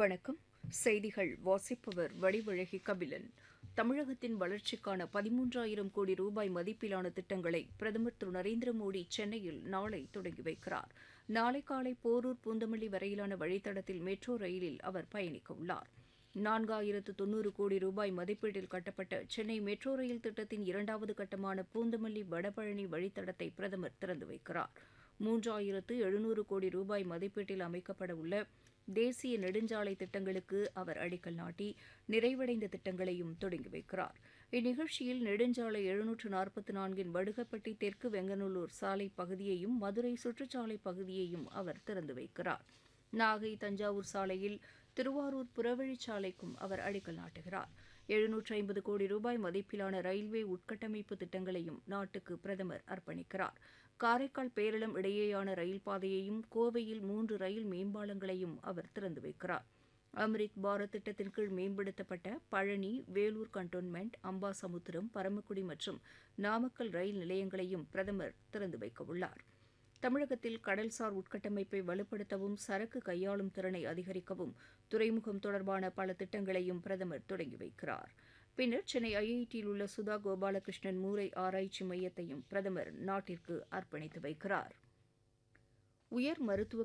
வணக்கம் செய்திகள் வாசிப்பவர் வடிவழகி கபிலன் தமிழகத்தின் வளர்ச்சிக்கான பதிமூன்றாயிரம் கோடி ரூபாய் மதிப்பிலான திட்டங்களை பிரதமர் திரு நரேந்திர மோடி சென்னையில் நாளை தொடங்கி வைக்கிறார் நாளை காலை போரூர் பூந்தமல்லி வரையிலான வழித்தடத்தில் மெட்ரோ ரயிலில் அவர் பயணிக்க உள்ளார் நான்காயிரத்து தொன்னூறு கோடி ரூபாய் மதிப்பீட்டில் கட்டப்பட்ட சென்னை மெட்ரோ ரயில் திட்டத்தின் இரண்டாவது கட்டமான பூந்தமல்லி வடபழனி வழித்தடத்தை பிரதமர் திறந்து வைக்கிறார் மூன்றாயிரத்து எழுநூறு கோடி ரூபாய் மதிப்பீட்டில் அமைக்கப்பட உள்ள தேசிய நெடுஞ்சாலை திட்டங்களுக்கு அவர் அடிக்கல் நாட்டி நிறைவடைந்த திட்டங்களையும் தொடங்கி வைக்கிறார் இந்நிகழ்ச்சியில் நெடுஞ்சாலை எழுநூற்று நாற்பத்தி நான்கின் வடுகப்பட்டி தெற்கு வெங்கநல்லூர் சாலை பகுதியையும் மதுரை சுற்றுச்சாலை பகுதியையும் அவர் திறந்து வைக்கிறார் நாகை தஞ்சாவூர் சாலையில் திருவாரூர் புறவழிச்சாலைக்கும் அவர் அடிக்கல் நாட்டுகிறார் எழுநூற்று ஐம்பது கோடி ரூபாய் மதிப்பிலான ரயில்வே உட்கட்டமைப்பு திட்டங்களையும் நாட்டுக்கு பிரதமர் அர்ப்பணிக்கிறார் காரைக்கால் பேரளம் இடையேயான ரயில் பாதையையும் கோவையில் மூன்று ரயில் மேம்பாலங்களையும் அவர் திறந்து வைக்கிறார் அம்ரித் பாரத் திட்டத்தின் கீழ் மேம்படுத்தப்பட்ட பழனி வேலூர் கண்டோன்மெண்ட் அம்பாசமுத்திரம் பரமக்குடி மற்றும் நாமக்கல் ரயில் நிலையங்களையும் பிரதமர் திறந்து வைக்கவுள்ளார் தமிழகத்தில் கடல்சார் உட்கட்டமைப்பை வலுப்படுத்தவும் சரக்கு கையாளும் திறனை அதிகரிக்கவும் துறைமுகம் தொடர்பான பல திட்டங்களையும் பிரதமர் தொடங்கி வைக்கிறார் பின்னர் சென்னை ஐஐடியில் உள்ள சுதா கோபாலகிருஷ்ணன் மூளை ஆராய்ச்சி மையத்தையும் பிரதமர் நாட்டிற்கு அர்ப்பணித்து வைக்கிறார் உயர் மருத்துவ